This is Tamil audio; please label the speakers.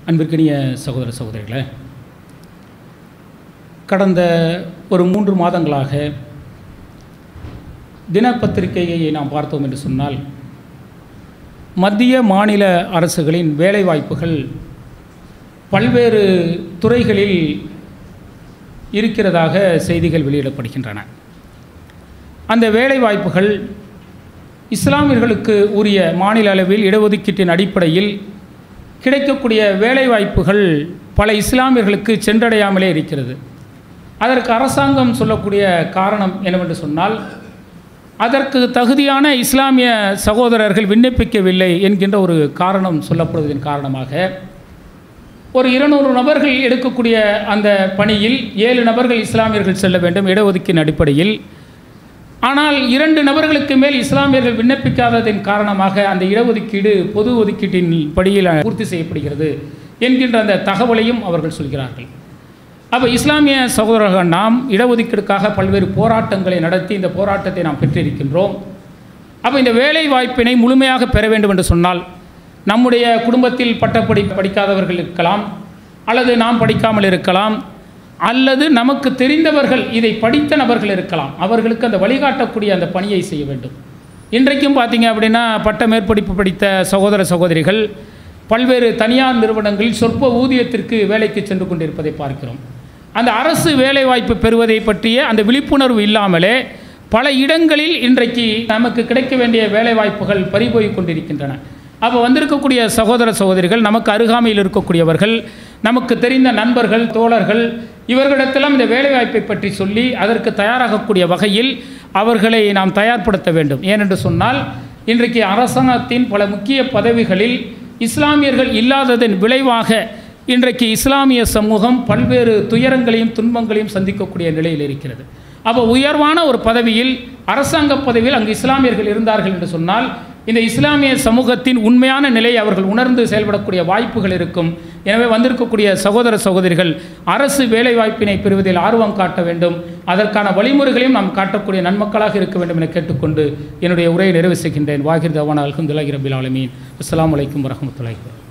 Speaker 1: அன்பிற்கினிய சகோதர சகோதரிகளே கடந்த ஒரு மூன்று மாதங்களாக தினப்பத்திரிகையை நாம் பார்த்தோம் என்று சொன்னால் மத்திய மாநில அரசுகளின் வேலைவாய்ப்புகள் பல்வேறு துறைகளில் இருக்கிறதாக செய்திகள் வெளியிடப்படுகின்றன அந்த வேலைவாய்ப்புகள் இஸ்லாமியர்களுக்கு உரிய மாநில அளவில் இடஒதுக்கீட்டின் அடிப்படையில் கிடைக்கக்கூடிய வேலைவாய்ப்புகள் பல இஸ்லாமியர்களுக்கு சென்றடையாமலே இருக்கிறது அதற்கு அரசாங்கம் சொல்லக்கூடிய காரணம் என்னவென்று சொன்னால் அதற்கு தகுதியான இஸ்லாமிய சகோதரர்கள் விண்ணப்பிக்கவில்லை என்கின்ற ஒரு காரணம் சொல்லப்படுவதன் காரணமாக ஒரு இருநூறு நபர்கள் எடுக்கக்கூடிய அந்த பணியில் ஏழு நபர்கள் இஸ்லாமியர்கள் செல்ல வேண்டும் இடஒதுக்கீட்டின் அடிப்படையில் ஆனால் இரண்டு நபர்களுக்கு மேல் இஸ்லாமியர்கள் விண்ணப்பிக்காததன் காரணமாக அந்த இடஒதுக்கீடு பொது ஒதுக்கீட்டின் படியில் பூர்த்தி செய்யப்படுகிறது என்கின்ற அந்த தகவலையும் அவர்கள் சொல்கிறார்கள் அப்போ இஸ்லாமிய சகோதரர்கள் நாம் இடஒதுக்கீடுக்காக பல்வேறு போராட்டங்களை நடத்தி இந்த போராட்டத்தை நாம் பெற்றிருக்கின்றோம் அப்போ இந்த வேலை வாய்ப்பினை முழுமையாக பெற வேண்டும் என்று சொன்னால் நம்முடைய குடும்பத்தில் பட்டப்படி படிக்காதவர்கள் இருக்கலாம் அல்லது நாம் படிக்காமல் இருக்கலாம் அல்லது நமக்கு தெரிந்தவர்கள் இதை படித்த நபர்கள் இருக்கலாம் அவர்களுக்கு அந்த வழிகாட்டக்கூடிய அந்த பணியை செய்ய வேண்டும் இன்றைக்கும் பார்த்தீங்க அப்படின்னா பட்ட மேற்படிப்பு படித்த சகோதர சகோதரிகள் பல்வேறு தனியார் நிறுவனங்களில் சொற்ப ஊதியத்திற்கு வேலைக்கு சென்று கொண்டிருப்பதை பார்க்கிறோம் அந்த அரசு வேலைவாய்ப்பு பெறுவதை பற்றிய அந்த விழிப்புணர்வு இல்லாமலே பல இடங்களில் இன்றைக்கு நமக்கு கிடைக்க வேண்டிய வேலைவாய்ப்புகள் பறிபோய் கொண்டிருக்கின்றன அப்போ வந்திருக்கக்கூடிய சகோதர சகோதரிகள் நமக்கு அருகாமையில் இருக்கக்கூடியவர்கள் நமக்கு தெரிந்த நண்பர்கள் தோழர்கள் இவர்களிடத்தெல்லாம் இந்த வேலைவாய்ப்பை பற்றி சொல்லி அதற்கு தயாராகக்கூடிய வகையில் அவர்களை நாம் தயார்படுத்த வேண்டும் ஏனென்று சொன்னால் இன்றைக்கு அரசாங்கத்தின் பல முக்கிய பதவிகளில் இஸ்லாமியர்கள் இல்லாததன் விளைவாக இன்றைக்கு இஸ்லாமிய சமூகம் பல்வேறு துயரங்களையும் துன்பங்களையும் சந்திக்கக்கூடிய நிலையில் இருக்கிறது அப்போ உயர்வான ஒரு பதவியில் அரசாங்க பதவியில் அங்கு இஸ்லாமியர்கள் இருந்தார்கள் என்று சொன்னால் இந்த இஸ்லாமிய சமூகத்தின் உண்மையான நிலையை அவர்கள் உணர்ந்து செயல்படக்கூடிய வாய்ப்புகள் இருக்கும் எனவே வந்திருக்கக்கூடிய சகோதர சகோதரிகள் அரசு வேலைவாய்ப்பினை பெறுவதில் ஆர்வம் காட்ட வேண்டும் அதற்கான வழிமுறைகளையும் நாம் காட்டக்கூடிய நன்மக்களாக இருக்க வேண்டும் என கேட்டுக்கொண்டு என்னுடைய உரையை நிறைவு செய்கின்றேன் வாகிர் தவான் அல்ஹம்துல்லாஹி ரபில் ஆலமீன் அஸ்லாம் வலைக்கம் வரமத்துல்லாஹி